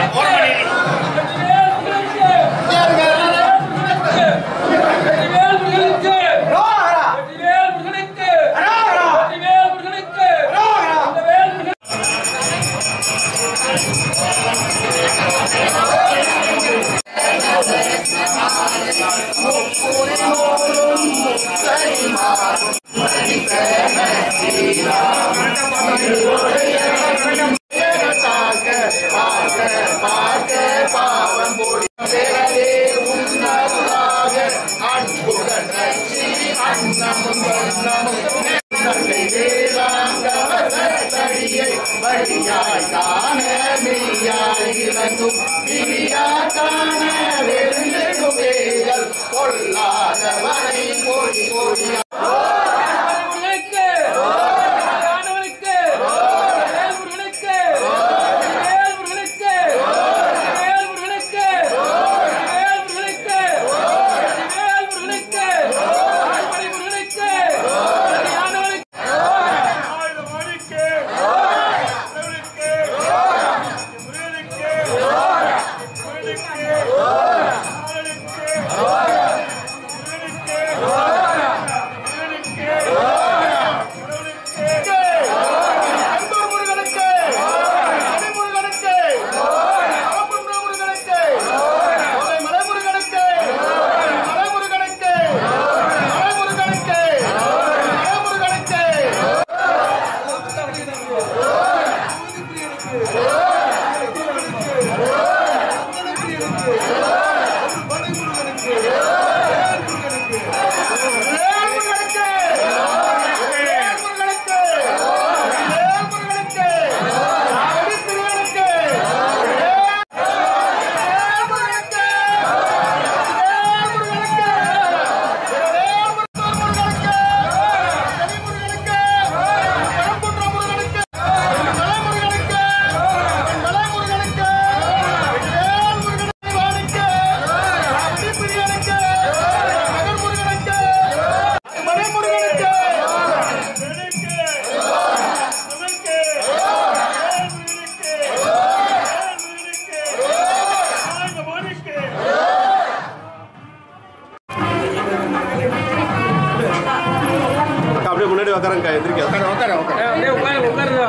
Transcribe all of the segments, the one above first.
அப்படியே முன்னாடி உக்காரங்க எந்திரிக்க அப்படியே உட்காரு உட்காருங்க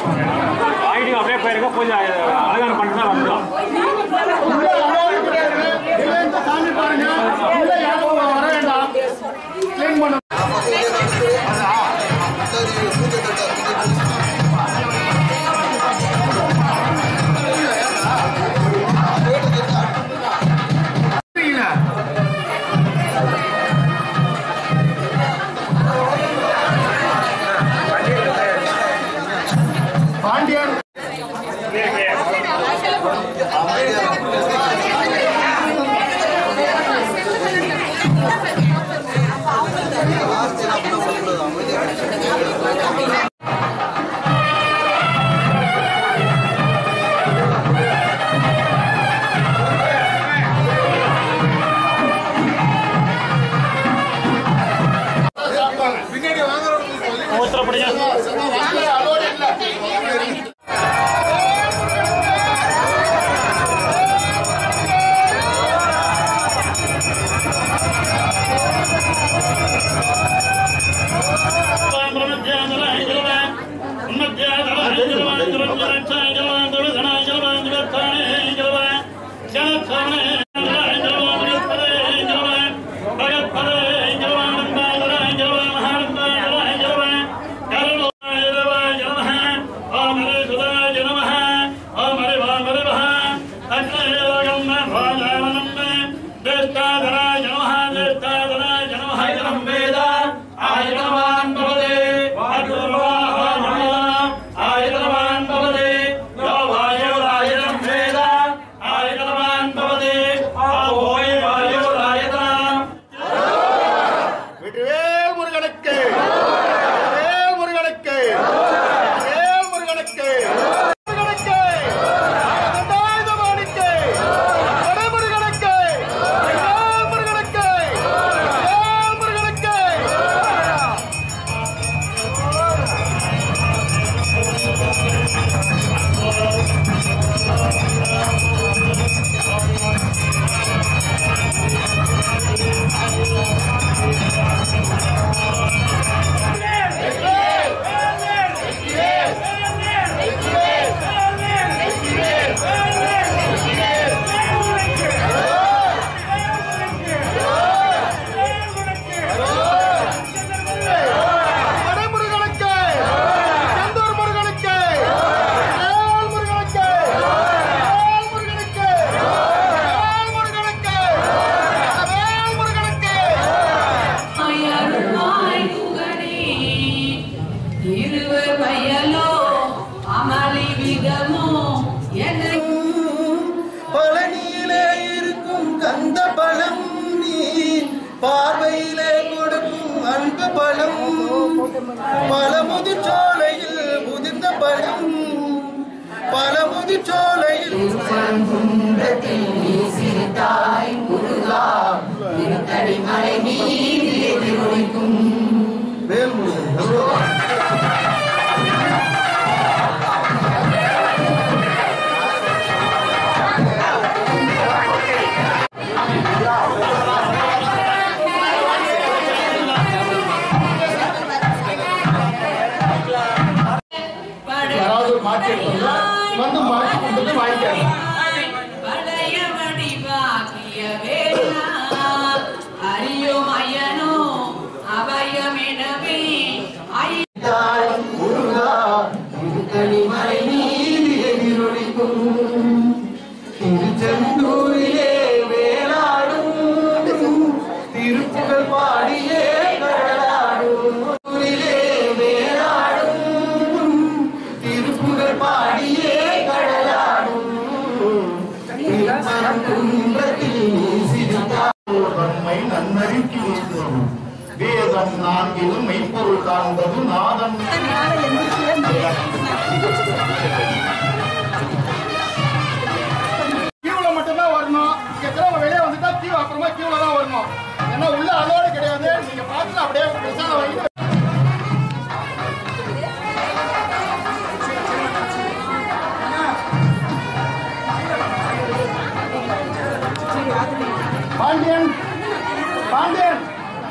ஆயிடுங்க அப்படியே போயிருங்க பூஜை அலங்காரம் பண்ணிட்டு தான் வந்துடும் வெற்றிவேல் முருகனுக்கு வேல் முருகனுக்கு வேல் முருகனுக்கு முருகனுக்கு தண்டாயுதபாணிக்கு வடமுருகனுக்கு பல முதிர்ச்சோலையில் முதிர்ந்த பழம் பல முதிர்ச்சோலையில் வேல்முருகன் யாராவது ஒரு மாற்றி எடுத்தோம்னா வந்து மாற்றி கொடுத்துட்டு வாங்கிக்காங்க பழைய வடிவாகிய வேளா, அறியோம் அயனோ அபயமெனவே ஐ- முருகா திருத்தணிமலை நீதி எதிரொலிக்கும் திருச்செந்தூரிலே வேளாடும் திருப்புகழ் பாடியே கடலாடும் ஊரிலே வேளாடும் திருப்புகழ் பாடியே கடலாடும் திருமணம் குன்றத்தில் தன்மை நன்னறிக்கு வைத்தோம் வேதம் நான்கிலும் மெய்ப்பொருள் காண்பது நாதம் கியூல மட்டும்தான் வரணும் இங்க இருக்கிறவங்க வெளியே வந்துட்டா கியூ அப்புறமா கியூல தான் வரணும் ஏன்னா உள்ள அலோடு கிடையாது நீங்க பார்த்து அப்படியே பிரசாதம் வாங்கி பாண்டியன் பாண்டியன்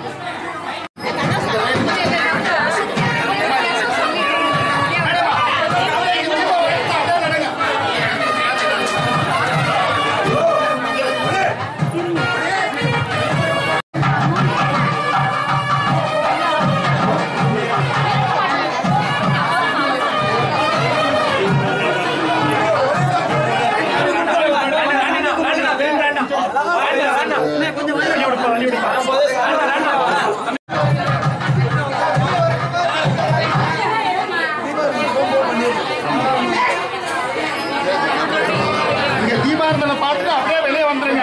நீங்க தீபாரதனை பார்த்துட்டு அப்படியே வெளியே வந்துருங்க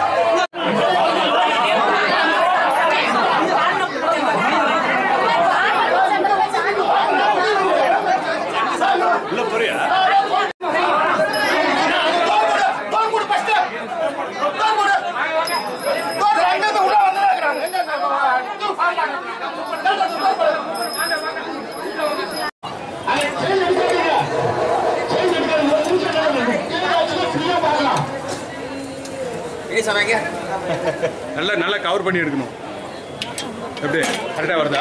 உள்ள போறியா நல்லா நல்லா கவர் பண்ணி எடுக்கணும் எப்படி கரெக்டா வருதா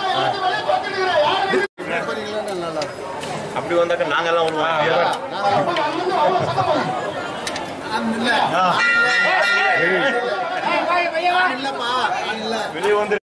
அப்படி வந்தாக்க நாங்கெல்லாம் வெளியே வந்து